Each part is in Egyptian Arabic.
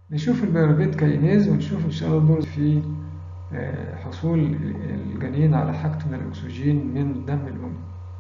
نشوف البيروفيت كاينيز ونشوف إن شاء الله دور في حصول الجنين على حاجته من الأكسجين من دم الأم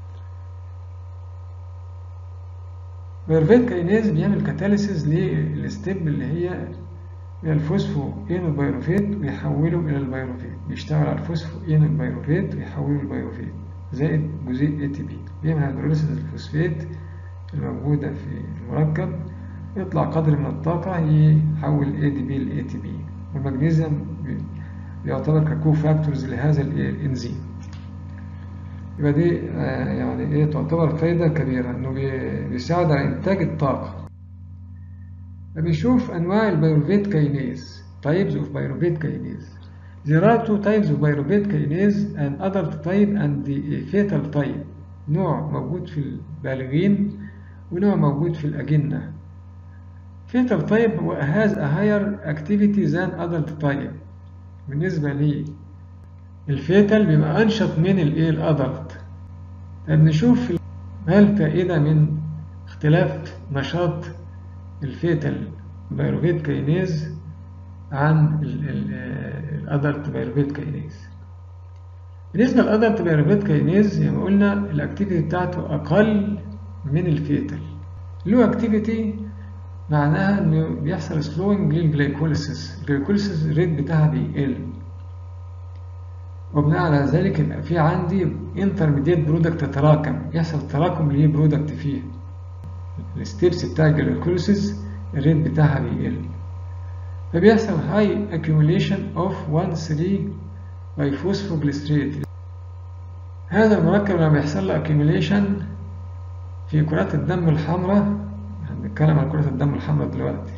بيروفيت كاينيز بيعمل كاتاليسيز للستيب اللي هي من الفوسفو إينو بيروفيت ويحوله إلى البيروفيت بيشتغل على الفوسفو إينو بيروفيت ويحوله البيروفيت زائد جزيء اي تي بي بيعمل هيدروليسيس الفوسفات الموجودة في المركب يطلع قدر من الطاقة يحول اي دي بي ل اي تي بي والمغنيسيوم يعتبر ككو فاكتورز لهذا الانزيم يبقى دي يعني ايه تعتبر فايدة كبيرة انه بيساعد على انتاج الطاقة فبنشوف انواع البيروفيت كاينيز types of pyruvate kinase There are two types of pyruvate kinase an adult type and a fetal type نوع موجود في البالغين ونوع موجود في الأجنة fetal type has a higher activity than adult type بالنسبة لي الفيتال بيبقى أنشط من الإيه الأدلت طب نشوف ما الفائدة من اختلاف نشاط الفيتال بيروفيت كاينيز عن الأدلت بيروفيت كاينيز بالنسبة للأدلت بيروفيت كاينيز زي ما قلنا الأكتيفيتي بتاعته أقل من الفيتال له أكتيفيتي معناها إنه بيحصل سلوينج للجلايكوليسيس الجلايكوليسيس الريت بتاعها بيقل وبناء على ذلك يبقى في عندي انترميديت برودكت تتراكم يحصل تراكم ليه برودكت فيه الستيبس بتاع الجلايكوليسيس الريت بتاعها بيقل فبيحصل high accumulation of 1,3 biphosphoglyscerate هذا المركب لما بيحصل له accumulation في كرات الدم الحمراء هنتكلم عن كرات الدم الحمراء دلوقتي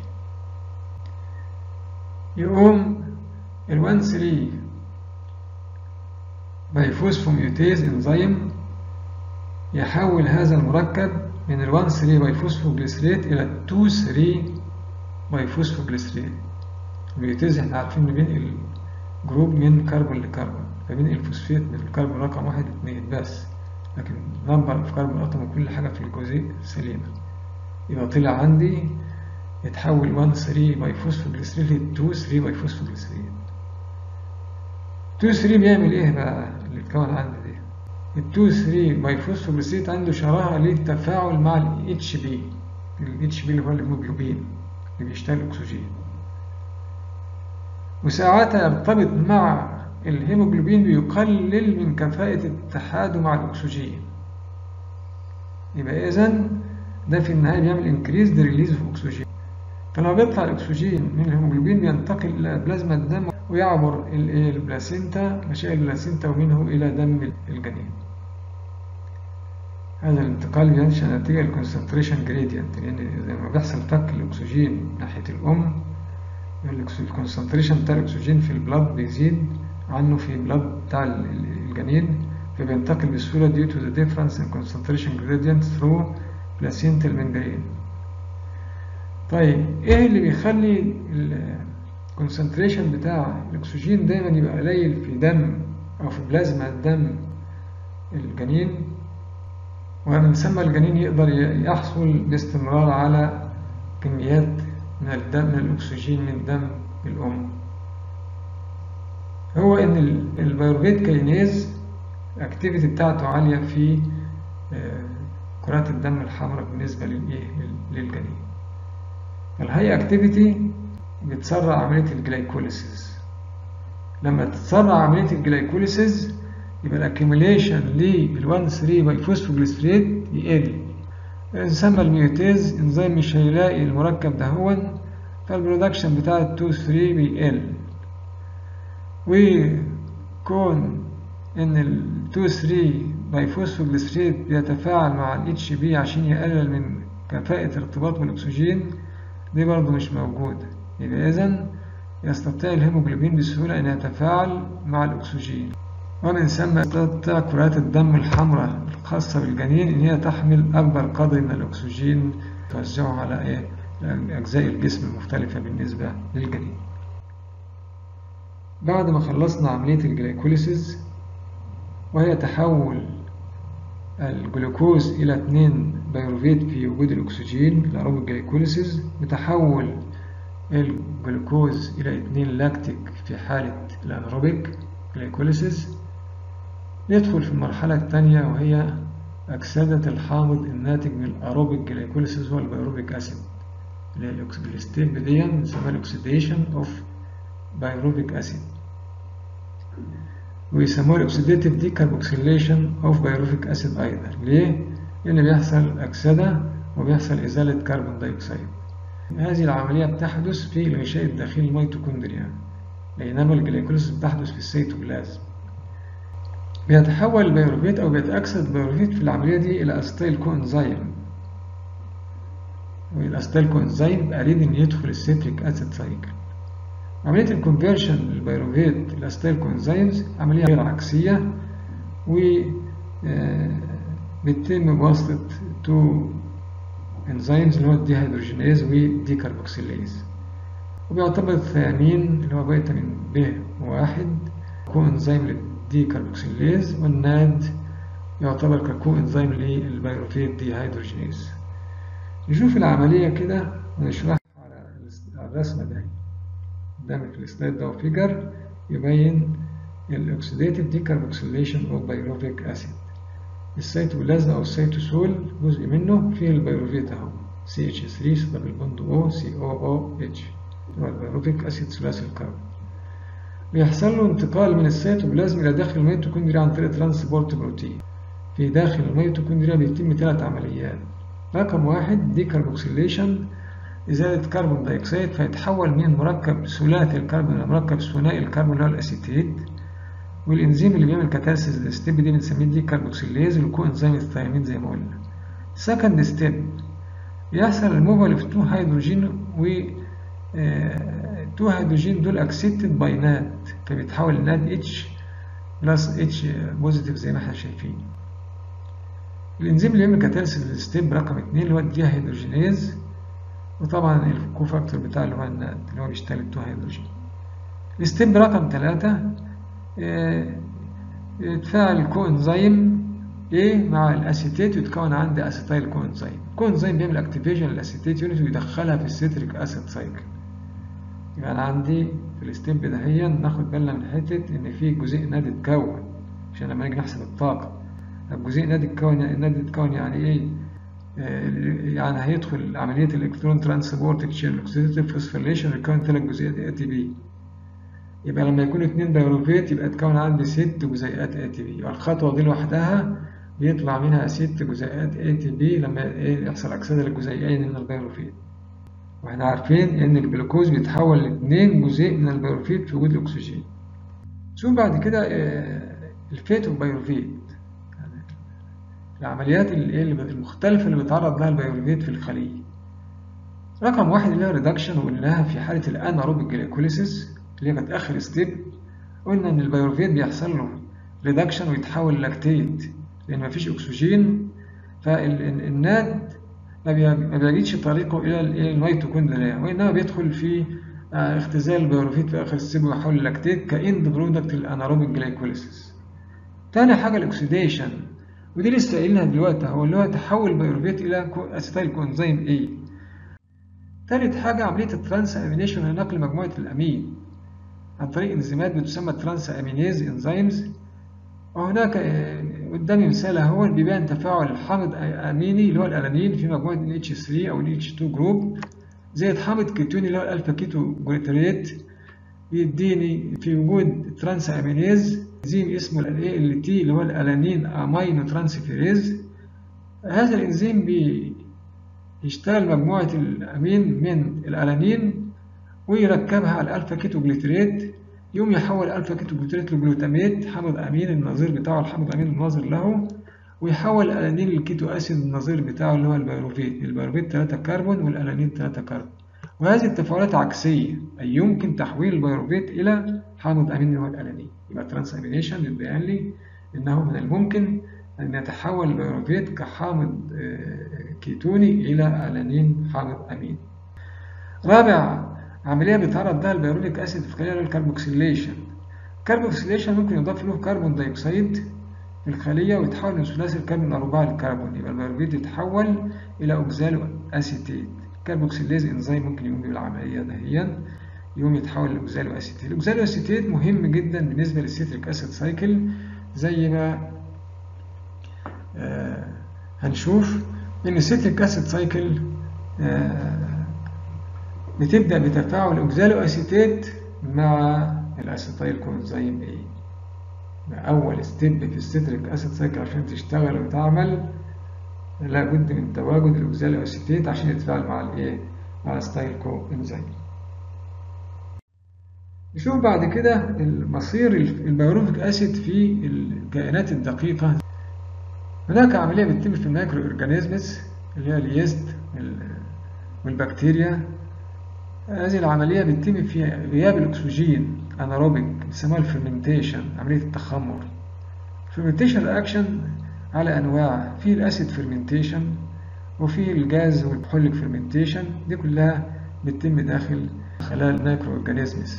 يقوم ال 1,3 بيفوسفوميوتيز انزيم يحول هذا المركب من ال 1,3 بيفوسفوجليسريت إلى 2,3 بيفوسفوجليسريت الميوتيز احنا عارفين إنه بينقل جروب من كربون لكربون فبينقل فوسفيت من الكربون رقم واحد اتنين بس لكن نمبر اوف كربون اتوم وكل حاجة في الجزيء سليمة يبقى طلع عندي يتحول 1 3 بيفوسفوجليسريت ل 2 3 بيفوسفوجليسريت 2 3 بيعمل ايه بقى اللي اتكون عندي دي ال 2 3 بيفوسفوجليسريت عنده شراهة للتفاعل مع ال اتش بي ال اتش بي اللي هو الهيموجلوبين اللي بيشتغل اكسجين وساعتها يرتبط مع الهيموجلوبين بيقلل من كفاءة اتحاده مع الأكسجين يبقى إذا ده في النهاية بيعمل انكريز ذا ريليز اوف أكسجين فلما بيطلع الأكسجين من الهيموجلوبين بينتقل إلى بلازما الدم ويعبر البلاسينتا مشاعر البلاسينتا ومنه إلى دم الجنين هذا الانتقال بينشأ نتيجة الكونسنتريشن جريدينت لأن لما بيحصل فك الأكسجين ناحية الأم الكونسنتريشن بتاع الأكسجين في البلاد بيزيد عنه في البلاد بتاع الجنين فبينتقل بسهولة due to the difference in concentration gradient through placental membrane طيب ايه اللي بيخلي الكونسنتريشن بتاع الأكسجين دايما يبقى قليل في دم أو في بلازما الدم الجنين ومن ثم الجنين يقدر يحصل باستمرار على كميات من الدم من الأكسجين من دم الأم هو إن البيروفيت كاينيز الأكتيفيتي بتاعته عالية في كرات الدم الحمراء بالنسبة للإيه للجنين الهاي أكتيفيتي بتسرع عملية الجلايكوليسيس لما تتسرع عملية الجلايكوليسيس يبقى الاكيوميليشن لل 1 3 بايفوسفوجليسريت يقل يسمى الميوتيز انزيم مش هيلاقي المركب ده هو فالبرودكشن بتاع ال 2 3 بيقل وكون ان ال 2 3 بايفوسفوجليسريت بيتفاعل مع ال اتش بي عشان يقلل من كفاءة ارتباط بالاكسجين دي برضه مش موجودة يبقى اذا يستطيع الهيموجلوبين بسهولة ان يتفاعل مع الاكسجين ومن ثم تستطيع كرات الدم الحمراء الخاصة بالجنين إن هي تحمل أكبر قدر من الأكسجين توزعه على إيه؟ أجزاء الجسم المختلفة بالنسبة للجنين. بعد ما خلصنا عملية الجلايكوليسيس وهي تحول الجلوكوز إلى 2 بيروفيت في وجود الأكسجين لأروب الجلايكوليسيس بتحول الجلوكوز إلى 2 لاكتيك في حالة الأنروبيك جلايكوليسيس ندخل في المرحلة الثانية وهي أكسدة الحامض الناتج من الأروبيك جلايكوليسيس هو البيروبيك أسيد اللي هي الستيب دي بنسميها الأكسيديشن أوف بيروبيك أسيد ويسموها الأكسيديتيف ديكاربوكسيليشن أوف بيروبيك أسيد أيضا ليه؟ لأن بيحصل أكسدة وبيحصل إزالة كربون دايوكسيد هذه العملية بتحدث في الغشاء الداخلي الميتوكوندريا بينما الجليكوليسيس بتحدث في السيتوبلازم بيتحول البيروفيت أو بيتأكسد البيروفيت في العملية دي إلى أستيل كوإنزيم والأستيل كوإنزيم أريد إن يدخل السيتريك أسيد سايكل عملية الكونفرشن للبيروفيت للأستيل كوإنزيمز عملية غير عكسية و بتتم بواسطة تو انزيمز اللي هو الديهيدروجينيز والديكربوكسيليز وبيعتبر الثيامين اللي هو فيتامين ب واحد كو انزيم للديكربوكسيليز والناد يعتبر ككو انزيم للبيروفيت ديهيدروجينيز نشوف العملية كده ونشرحها على الرسمة ده قدامك في السلايد ده فيجر يبين الاكسيديتيف ديكربوكسيليشن اوف بيروفيك اسيد السيتوبلازم أو السيتوسول جزء منه فيه البيروفيت أهو CH3 دبل بوند O COOH هو البيروفيك أسيد ثلاثي الكربون بيحصل له انتقال من السيتوبلازم إلى داخل الميتوكوندريا عن طريق ترانسبورت بروتين في داخل الميتوكوندريا بيتم ثلاث عمليات رقم واحد ديكربوكسيليشن إزالة كربون دايوكسيد فيتحول من مركب ثلاثي الكربون إلى مركب ثنائي الكربون اللي هو الأسيتيت والانزيم اللي بيعمل كاتاليسيس الستيب دي بنسميه دي كاربوكسيليز والكو انزيم الثيامين زي ما قلنا سكند ستيب بيحصل الموفال اوف تو هيدروجين و تو هيدروجين دول اكسبتد باي ناد فبيتحول لناد اتش بلس اتش بوزيتيف زي ما احنا شايفين الانزيم اللي بيعمل كاتاليسيس الستيب رقم 2 اللي هو الدي هيدروجينيز وطبعا الكوفاكتور بتاع اللي هو الناد اللي هو بيشتغل التو هيدروجين الستيب رقم 3 يتفاعل الكوانزيم A مع الاسيتيت ويتكون عندي اسيتايل كوانزيم الكوانزيم بيعمل اكتيفيشن للاسيتيت يونت ويدخلها في السيتريك اسيد سايكل يبقى انا عندي في الستيب دهيا ناخد بالنا من حته ان في جزيء نادي اتكون عشان لما نيجي نحسب الطاقه الجزيء نادي اتكون نادي اتكون يعني ايه يعني هيدخل عمليه الالكترون ترانسبورت تشين اوكسيديتيف فوسفوريليشن يكون ثلاث جزيئات اي تي بي يبقى لما يكون اتنين بيروفيت يبقى تكون عندي ست جزيئات اي تي بي يبقى الخطوة دي لوحدها بيطلع منها ست جزيئات اي تي بي لما يحصل أكسدة للجزيئين من البيروفيت واحنا عارفين ان الجلوكوز بيتحول لاتنين جزيء من البيروفيت في وجود الأكسجين ثم بعد كده الفيتو بيروفيت العمليات المختلفة اللي بيتعرض لها البيروفيت في الخلية رقم واحد اللي هو ريدكشن وقلناها في حالة الاناروبيك جليكوليسيس اللي هي كانت آخر ستيب قلنا إن البيروفيت بيحصل له ريدكشن ويتحول لاكتيت لأن مفيش أكسجين فالناد ما بيجدش طريقه إلى الميتوكوندريا وإنما بيدخل في اختزال البيروفيت في آخر ستيب ويحول للاكتيت كإند برودكت الأناروبيك جلايكوليسيس تاني حاجة الأكسيديشن ودي لسه قايلينها دلوقتي هو اللي هو تحول البيروفيت إلى أسيتايل كونزيم A تالت حاجة عملية الترانس أمينيشن لنقل مجموعة الأمين عن طريق انزيمات بتسمى ترانس امينيز انزيمز وهناك قدامي مثال اهو بيبان تفاعل الحامض اميني اللي هو الالانين في مجموعه ال H3 او ال H2 جروب زائد حامض كيتوني اللي هو الالفا كيتو جلوتريت بيديني في وجود ترانس امينيز انزيم اسمه ال ALT اللي هو الالانين امينو ترانسفيريز هذا الانزيم بيشتغل مجموعه الامين من الالانين ويركبها على الالفا كيتو جليتريت يقوم يحول الالفا كيتو جليتريت لجلوتاميت حامض امين النظير بتاعه الحامض امين الناظر له ويحول الالانين للكيتو اسيد النظير بتاعه اللي هو البيروفيت البيروفيت 3 كربون والالانين 3 كربون وهذه التفاعلات عكسيه اي يمكن تحويل البيروفيت الى حامض امين اللي هو الالانين يبقى ترانس امينيشن بيبين لي انه من الممكن ان يتحول البيروفيت كحامض كيتوني الى الانين حامض امين رابع عملية بيتعرض لها البيرونيك أسيد في خلية الكربوكسيليشن الكربوكسيليشن ممكن يضاف له كربون دايوكسيد في الخلية ويتحول من ثلاثي الكربون إلى رباعي الكربون يبقى البيروفيت يتحول إلى أوكزالو أسيتيت كاربوكسيليز انزيم ممكن يقوم بالعمليه دهيا يقوم يتحول لاوكزالو اسيتيت الاوكزالو اسيتيت مهم جدا بالنسبه للسيتريك اسيد سايكل زي ما آه هنشوف ان السيتريك اسيد سايكل آه بتبدا بتفاعل اوكزالو اسيتيت مع الاسيتايل كونزيم ايه اول ستيب في السيتريك اسيد سايكل عشان تشتغل وتعمل لابد من تواجد الاوكزالو اسيتيت عشان يتفاعل مع الايه مع الاسيتايل كو انزيم نشوف بعد كده المصير البيروفيك اسيد في الكائنات الدقيقة هناك عملية بتتم في المايكرو اورجانيزمز اللي هي اليست والبكتيريا هذه العملية بتتم في غياب الأكسجين اناروبيك بيسموها الفرمنتيشن عملية التخمر الفرمنتيشن رياكشن على أنواع في الأسيد فرمنتيشن وفي الجاز والكحوليك فرمنتيشن دي كلها بتتم داخل خلايا المايكرو اورجانيزمز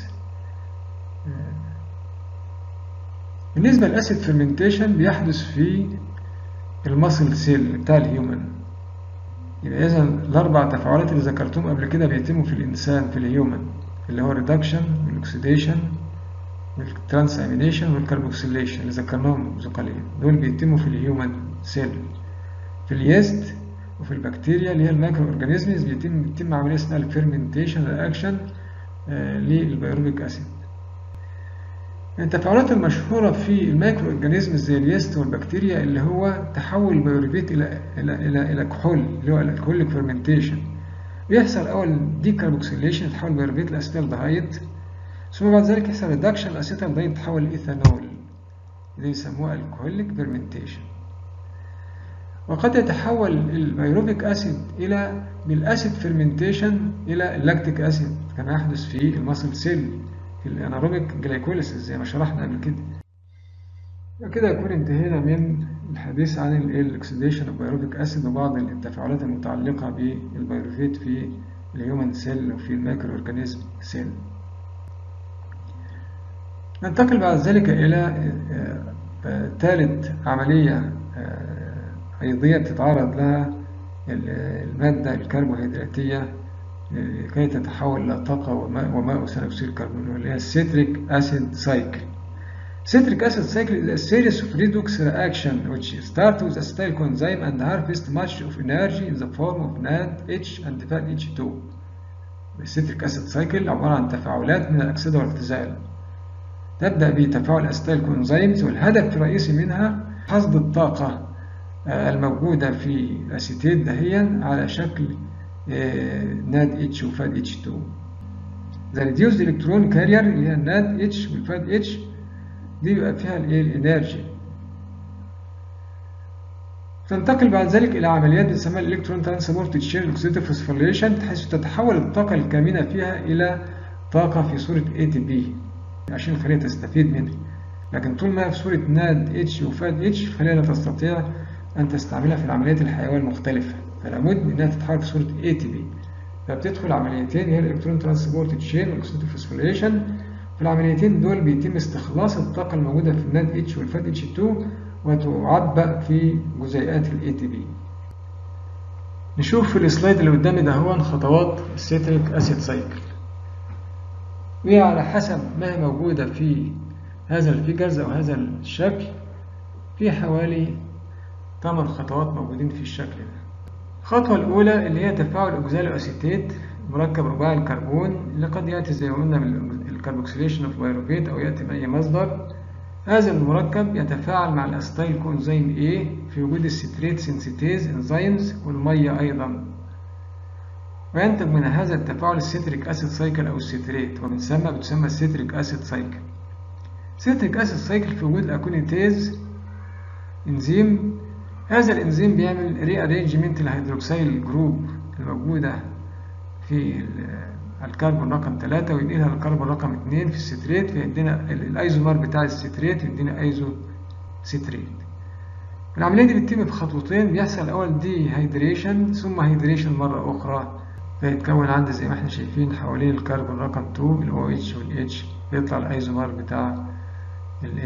بالنسبة للأسيد فرمنتيشن بيحدث في المصل سيل بتاع الهيومن يبقى إذا الأربع تفاعلات اللي ذكرتهم قبل كده بيتموا في الإنسان في الهيومن اللي هو الريدكشن والأكسيديشن والترانسامينيشن والكربوكسيليشن اللي ذكرناهم زقاليا دول بيتموا في الهيومن سيل في اليست وفي البكتيريا اللي هي المايكرو اورجانيزمز بيتم بيتم عملية اسمها الفيرمنتيشن رياكشن آه للبيروبيك أسيد التفاعلات المشهورة في المايكرو اورجانيزم زي اليست والبكتيريا اللي هو تحول البيوريفيت إلى إلى إلى إلى كحول اللي هو الكحوليك فيرمنتيشن بيحصل أول ديكربوكسيليشن تحول البيوريفيت لأسيتالدهايد ثم بعد ذلك يحصل ريدكشن الأسيتالدهايد تحول لإيثانول اللي يسموها الكحوليك فيرمنتيشن وقد يتحول البيروفيك أسيد إلى بالأسيد فيرمنتيشن إلى اللاكتيك أسيد كما يحدث في المصل سيل في الاناروبيك جلايكوليسيس زي ما شرحنا قبل كده وكده يكون انتهينا من الحديث عن الاكسيديشن اوف بيروفيك اسيد وبعض التفاعلات المتعلقه بالبيروفيت في الهيومن سيل وفي المايكرو اورجانيزم سيل ننتقل بعد ذلك الى ثالث عمليه ايضيه بتتعرض لها الماده الكربوهيدراتيه لكي تتحول إلى طاقة وماء, وماء ثاني أكسيد الكربون اللي هي السيتريك أسيد سايكل. Citric acid cycle is a series of redox reaction which start with acetyl coenzyme and harvest much of energy in the form of NADH and FADH2. السيتريك أسيد سايكل عبارة عن تفاعلات من الأكسدة والاختزال. تبدأ بتفاعل أسيتيل كونزيمز والهدف الرئيسي منها حصد الطاقة الموجودة في الأسيتيت دهيا على شكل ناد اتش وفاد اتش 2 ذا ريديوسد الكترون كارير اللي هي الناد اتش والفاد اتش دي بيبقى فيها الايه الانرجي تنتقل بعد ذلك الى عمليات بتسمى الالكترون ترانسبورت تشين اوكسيديتيف فوسفوريليشن حيث تتحول الطاقه الكامنه فيها الى طاقه في صوره اي تي بي عشان الخليه تستفيد منها لكن طول ما هي في صوره ناد اتش وفاد اتش الخليه لا تستطيع ان تستعملها في العمليات الحيويه المختلفه فلابد انها تتحول في صوره اي تي بي فبتدخل عمليتين هي الالكترون ترانسبورت تشين والاكسيديتيف فوسفوريليشن في العمليتين دول بيتم استخلاص الطاقه الموجوده في الناد اتش والفاد اتش 2 وتعبأ في جزيئات الاي تي بي نشوف في السلايد اللي قدامي ده هو خطوات السيتريك اسيد سايكل وهي على حسب ما هي موجودة في هذا الفيجرز أو هذا الشكل في حوالي 8 خطوات موجودين في الشكل ده الخطوة الأولى اللي هي تفاعل أوكزالو أسيتيت مركب رباعي الكربون اللي قد يأتي زي ما قلنا من الكربوكسيليشن اوف بايروفيت أو يأتي من أي مصدر هذا المركب يتفاعل مع الأسيتايل كونزيم A في وجود الستريت سينسيتيز انزيمز والمية أيضا وينتج من هذا التفاعل السيتريك أسيد سايكل أو الستريت وبتسمى بتسمى السيتريك أسيد سايكل سيتريك أسيد سايكل في وجود أكونيتيز إنزيم هذا الإنزيم بيعمل ري أرينجمنت الهيدروكسيل جروب الموجودة في الكربون رقم 3 وينقلها للكربون رقم 2 في الستريت فيدينا الايزومر بتاع الستريت يدينا ايزو ستريت العملية دي بتتم في خطوتين بيحصل الأول دي هيدريشن ثم هيدريشن مرة أخرى فيتكون عندي زي ما احنا شايفين حوالين الكربون رقم 2 ال OH وال H يطلع الايزومر بتاع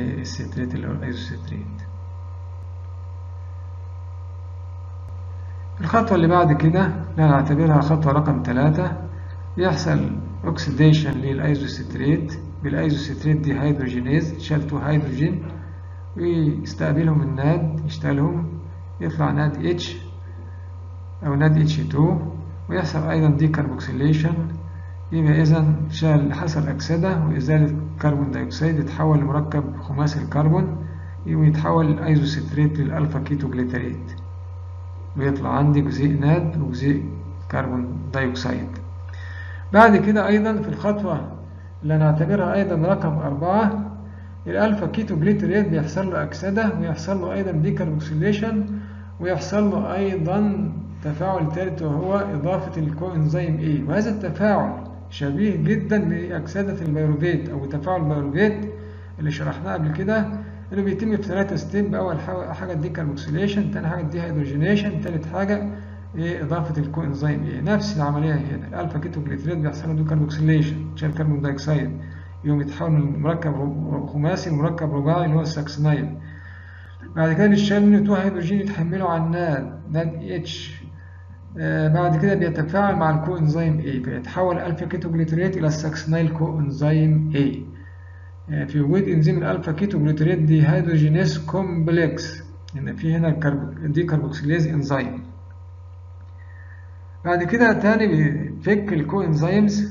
الستريت اللي هو الايزوستريت الخطوة اللي بعد كده اللي هنعتبرها خطوة رقم ثلاثة يحصل اوكسيديشن للايزوستريت بالايزوستريت دي هيدروجينيز شال تو هيدروجين ويستقبلهم الناد يشتغلهم يطلع ناد اتش او ناد اتش 2 ويحصل ايضا دي كاربوكسيليشن يبقى اذا شال حصل اكسده وازاله كربون دايوكسيد يتحول لمركب خماسي الكربون ويتحول الايزوستريت للالفا كيتو جليتريت ويطلع عندي جزيء ناد وجزيء كربون دايوكسيد بعد كده أيضا في الخطوة اللي نعتبرها أيضا رقم أربعة الألفا كيتو جليتريت بيحصل له أكسدة ويحصل له أيضا ديكربوكسيليشن ويحصل له أيضا تفاعل ثالث وهو إضافة الكوإنزيم A وهذا التفاعل شبيه جدا لأكسدة البيروفيت أو تفاعل البيروفيت اللي شرحناه قبل كده اللي بيتم في ثلاثة ستيب أول حاجة الديكربوكسيليشن تاني حاجة الديهيدروجينيشن تالت حاجة إيه إضافة الكوإنزيم إيه نفس العملية هنا الألفا كيتو جليتريت بيحصل له ديكربوكسيليشن شال كربون دايوكسيد يقوم يتحول من مركب خماسي لمركب رباعي اللي هو الساكسينايل بعد كده بيشال منه تو هيدروجين يتحملوا على الناد ناد اتش آه بعد كده بيتفاعل مع الكوإنزيم A فيتحول الألفا كيتو جليتريت إلى الساكسينايل كوإنزيم A آه في وجود إنزيم الألفا كيتو جليتريت دي هيدروجينيز كومبلكس إن في هنا دي كاربوكسيليز إنزيم بعد كده تاني بيفك الكوإنزيمز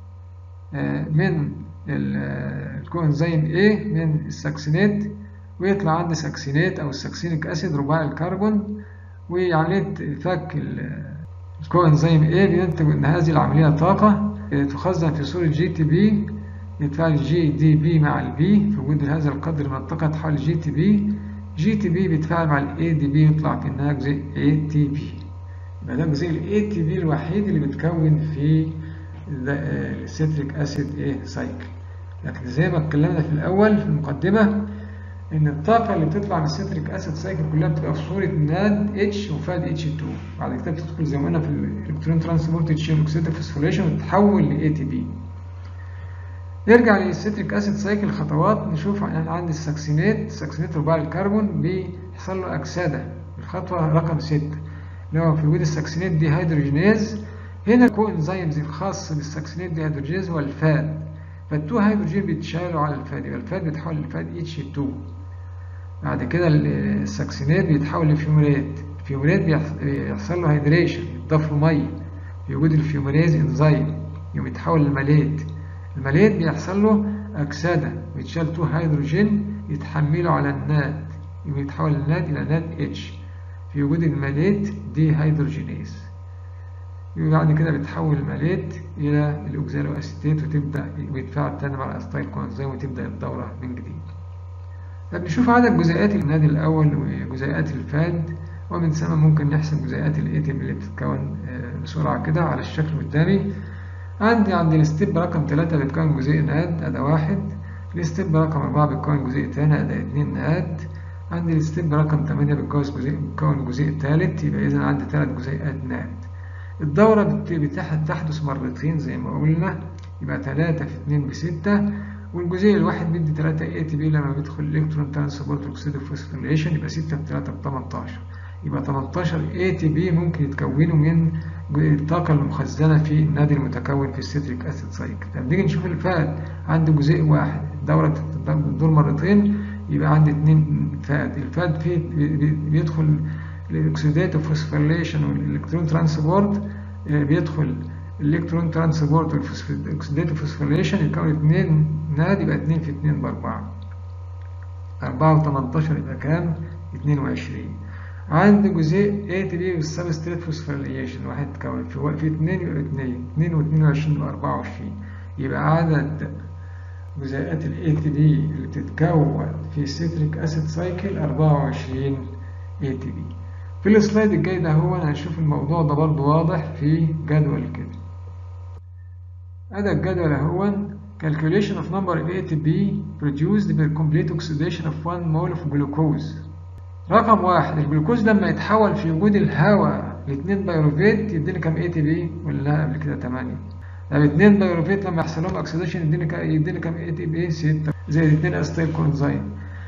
من الكوإنزيم A من الساكسينات ويطلع عندي ساكسينات أو الساكسينيك أسيد رباعي الكربون وعملية فك الكوإنزيم A بينتج أن هذه العملية طاقة تخزن في صورة جي تي بي يتفاعل جي دي بي مع البي في وجود هذا القدر من الطاقة تحول جي تي بي جي تي بي بيتفاعل مع الاي دي بي يطلع في النهاية جزيء اي تي بي يبقى ده جزيء الاي تي بي الوحيد اللي بيتكون في السيتريك اسيد ايه سايكل لكن زي ما اتكلمنا في الاول في المقدمه ان الطاقه اللي بتطلع من السيتريك اسيد سايكل كلها بتبقى في صوره ناد اتش وفاد اتش 2 بعد كده بتدخل زي ما قلنا في الالكترون ترانسبورت تشين اوكسيديف فوسفوريليشن وتتحول لاي تي بي نرجع للسيتريك اسيد سايكل خطوات نشوف انا عندي الساكسينات الساكسينات رباعي الكربون بيحصل له اكسده الخطوه رقم 6 اللي هو في وجود الساكسينات دي هيدروجينيز هنا الكو انزيمز الخاص بالساكسينات دي هيدروجينيز هو الفاد فالتو هيدروجين بيتشالوا على الفاد يبقى الفاد بيتحول لفاد اتش 2 بعد كده الساكسينات بيتحول لفيومرات الفيومرات بيحصل له هيدريشن يضاف له ميه في وجود الفيومريز انزيم يقوم يتحول لماليت الماليت بيحصل له أكسدة بيتشال تو هيدروجين يتحملوا على الناد يقوم يتحول الناد إلى ناد اتش في وجود الماليت دي هيدروجينيز بعد كده بتحول الماليت إلى الأوكزالو أسيتيت وتبدأ ويتفاعل تاني مع الأسيتايل كوانزيم وتبدأ الدورة من جديد. طب نشوف عدد جزيئات الناد الأول وجزيئات الفاد ومن ثم ممكن نحسب جزيئات الإيتم اللي بتتكون بسرعة كده على الشكل قدامي. عندي عند الستيب رقم تلاتة بتكون جزيء ناد أدا واحد الستيب رقم أربعة بتكون جزيء تاني أدا اتنين ناد عندي الستيب رقم تمانية بتكون جزيء بتكون جزيء تالت يبقى إذا عندي تلات جزيئات ناد الدورة بتحدث مرتين زي ما قلنا يبقى تلاتة في اتنين بستة والجزيء الواحد بيدي تلاتة اي تي بي لما بيدخل الكترون ترانسبورت اوكسيديف فوسفوريليشن يبقى ستة في تلاتة بتمنتاشر يبقى 18 اي تي بي ممكن يتكونوا من الطاقة المخزنة في النادي المتكون في السيتريك اسيد سايكل طب نيجي نشوف الفاد عندي جزيء واحد الدورة بتدور مرتين يبقى عندي اتنين فاد الفاد فيه بيدخل الاكسيداتيف فوسفوريليشن والالكترون ترانسبورت بيدخل الالكترون ترانسبورت والاكسيداتيف فوسفوريليشن يكون اتنين ناد يبقى اتنين في اتنين باربعة أربعة وتمنتاشر يبقى كام؟ اتنين وعشرين عندي جزيء A to B بالسبستريت فوسفوريليشن واحد تكون في في اتنين يبقى اتنين اتنين واتنين وعشرين يبقى أربعة وعشرين يبقى عدد جزيئات ال A to B اللي بتتكون في السيتريك أسيد سايكل أربعة وعشرين A to B في السلايد الجاي ده هو هنشوف الموضوع ده برضه واضح في جدول كده هذا الجدول هو calculation of number of ATP produced by complete oxidation of 1 mole of glucose رقم واحد الجلوكوز لما يتحول في وجود الهواء لاتنين بايروفيت يديني كام اي تي بي ولا قبل كده 8 طب اتنين بايروفيت لما يحصل لهم اكسيديشن يديني كام يديني كام اي تي بي 6 زي الاتنين استيل كونزايم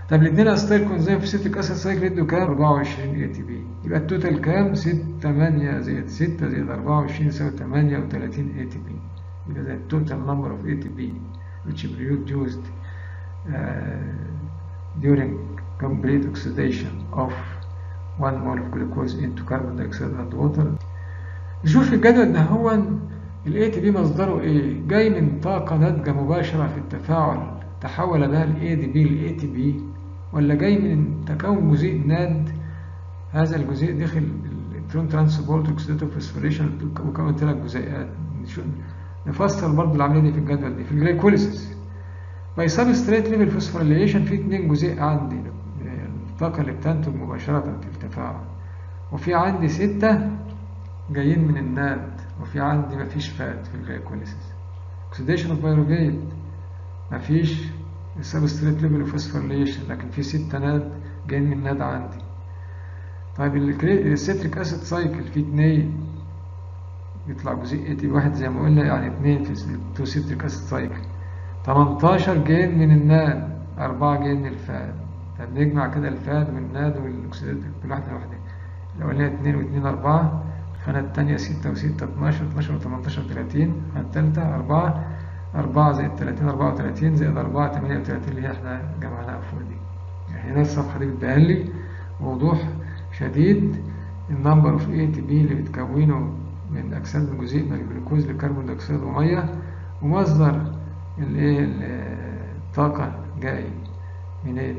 طب الاثنين استايل كونزيم في سيتريك اسيد سايكل يدوا كام 24 اي تي بي يبقى التوتال كام 6 8 زائد 6 زائد 24 يساوي 38 اي تي بي يبقى ده التوتال نمبر اوف اي تي بي which produced uh, during complete oxidation of 1 mole of glucose into carbon dioxide and water نشوف الجدول ده هو الاي تي بي مصدره ايه جاي من طاقة ناتجة مباشرة في التفاعل تحول بها الاي دي بي لاي تي بي ولا جاي من تكون جزيء ناد هذا الجزيء داخل الالكترون ترانسبورت اوكسيديتيف فوسفوريشن وكون ثلاث جزيئات نفصل برضه العمليه دي في الجدول دي في الجلايكوليسيس باي سبستريت ليفل فوسفوريليشن في اثنين جزيء عندي الطاقه اللي بتنتج مباشره في التفاعل وفي عندي ستة جايين من الناد وفي عندي مفيش فات في الجلايكوليسيس اوكسيديشن اوف بايروفيت مفيش السبستريت ليفل فوسفوريليشن لكن في ستة ناد جايين من الناد عندي طيب السيتريك اسيد سايكل في اتنين يطلع جزيء اي تي واحد زي ما قلنا يعني اتنين في تو سيتريك اسيد سايكل 18 جايين من الناد أربعة جايين من الفاد طب نجمع كده الفاد والناد والاكسيدات كل واحدة لوحدها الأولانية اتنين واتنين أربعة الخانة التانية ستة وستة اتناشر اتناشر وتمنتاشر تلاتين الخانة التالتة أربعة أربعة زائد تلاتين أربعة وتلاتين زائد أربعة تمانية وتلاتين اللي هي احنا جمعناها فوق دي يعني هنا الصفحة دي بتبين لي وضوح شديد النمبر اوف اي تي بي اللي بتكونه من اجساد الجزيء من الجلوكوز لكربون دايوكسيد وميه ومصدر الايه الطاقه جاي منين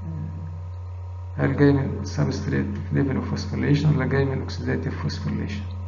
هل جاي من السبستريت ليفل اوف فوسفوريليشن ولا جاي من الاكسيداتيف فوسفوريليشن